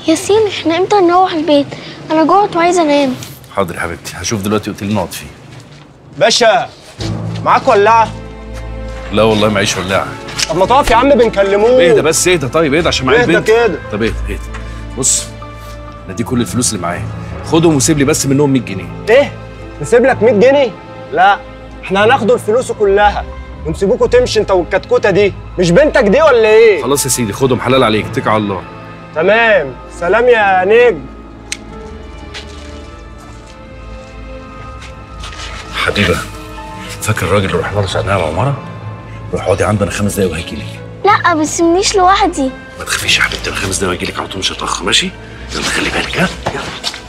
ياسين احنا امتى نروح البيت انا جوعت وعايزه انام حاضر يا حبيبتي هشوف دلوقتي اوتيل نقعد فيه باشا معاك ولاعه لا والله معيش ولاعه طب ما تقف يا عم بنكلموه اهدى بس اهدى طيب اهدى عشان معايا اهدى البنت كده. طب اهدى اهدى بص انا دي كل الفلوس اللي معايا خدهم وسيب لي بس منهم 100 جنيه ايه نسيب لك 100 جنيه لا احنا هناخدوا الفلوس كلها ونسيبوكوا تمشي انت والكتكوته دي مش بنتك دي ولا ايه خلاص يا سيدي خدهم حلال عليك اتكل على الله تمام سلام يا نجم حبيبه فاكر الراجل اللي رحنا له ساعتها العماره روح اقعدي عندنا خمس دقايق وهيجي لك لا بس منيش لوحدي ما تخافيش يا حبيبتي انا خمس دقايق وهيجي لك على طول مش هتاخر ماشي يلا خلي بالك ها يلا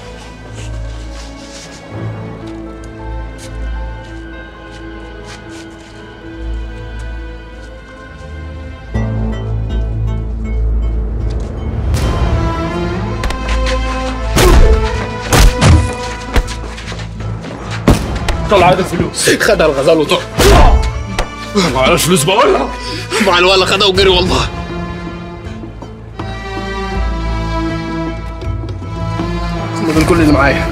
طلع هذا الفلوس خدها الغزال وطق معانا فلوس بقول لك مع الولا خدها وجري والله هم دول كل اللي معايا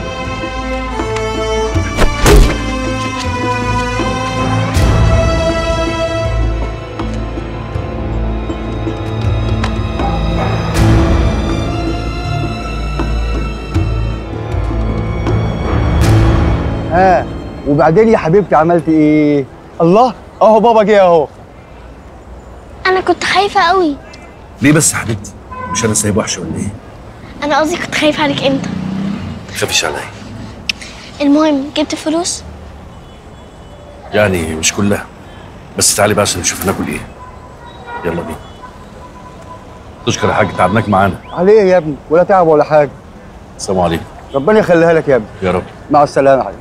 ها وبعدين يا حبيبتي عملت ايه؟ الله اهو بابا جه اهو انا كنت خايفه قوي ليه بس يا حبيبتي مش انا سايب وحشه ولا ايه انا قصدي كنت خايفه عليك انت ما تخافيش عليا المهم جبت فلوس يعني مش كلها بس تعالي بقى عشان نشوف ناكل ايه يلا بينا تشكر يا حاج تعبناك معانا عليه يا ابني ولا تعب ولا حاجه السلام عليكم ربنا يخليها لك يا ابني يا رب مع السلامه يا حبيبي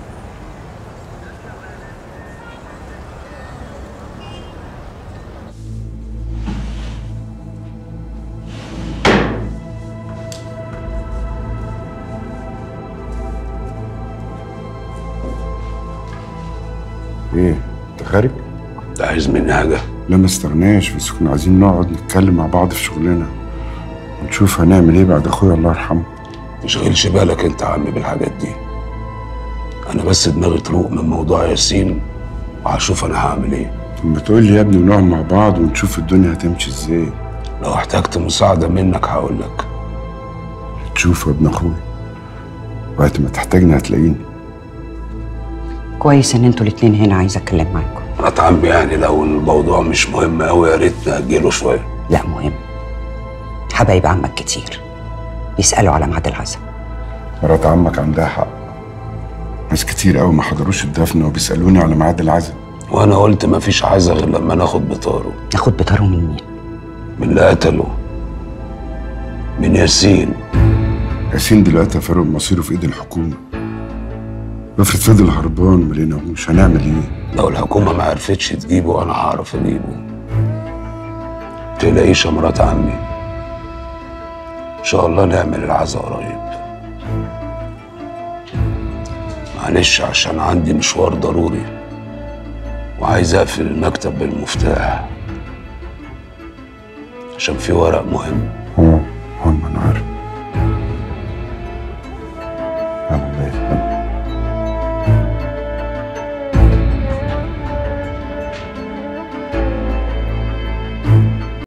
ايه انت خارج؟ انت عايز مني حاجه لا ما استغناش بس كنا عايزين نقعد نتكلم مع بعض في شغلنا ونشوف هنعمل ايه بعد اخويا الله يرحمه تشغلش بالك انت يا عمي بالحاجات دي انا بس دماغي تروق من موضوع ياسين وهشوف انا هعمل ايه طب ما تقول لي يا ابني ونقعد مع بعض ونشوف الدنيا هتمشي ازاي لو احتجت مساعده منك هقول لك تشوف يا ابن اخويا وقت ما تحتاجني هتلاقيني كويس ان انتوا الاتنين هنا عايزه اتكلم معاكم مرات عمي يعني لو الموضوع مش مهم قوي يا ريت ناجله شويه لا مهم حبايب عمك كتير بيسالوا على ميعاد العزاء مرات عمك عندها حق ناس كتير قوي ما حضروش الدفنه وبيسالوني على ميعاد العزاء وانا قلت مفيش عزا غير لما ناخد بطاره ناخد بطاره من مين من اللي قتله من ياسين ياسين دلوقتي فاروق مصيره في ايد الحكومه افرض فضل هربان ما لقيناهوش هنعمل ايه؟ لو الحكومه ما عرفتش تجيبه انا هعرف اجيبه تلاقيش يا مرات عمي ان شاء الله نعمل العزا قريب معلش عشان عندي مشوار ضروري وعايز اقفل المكتب بالمفتاح عشان في ورق مهم اه اه ما انا عارف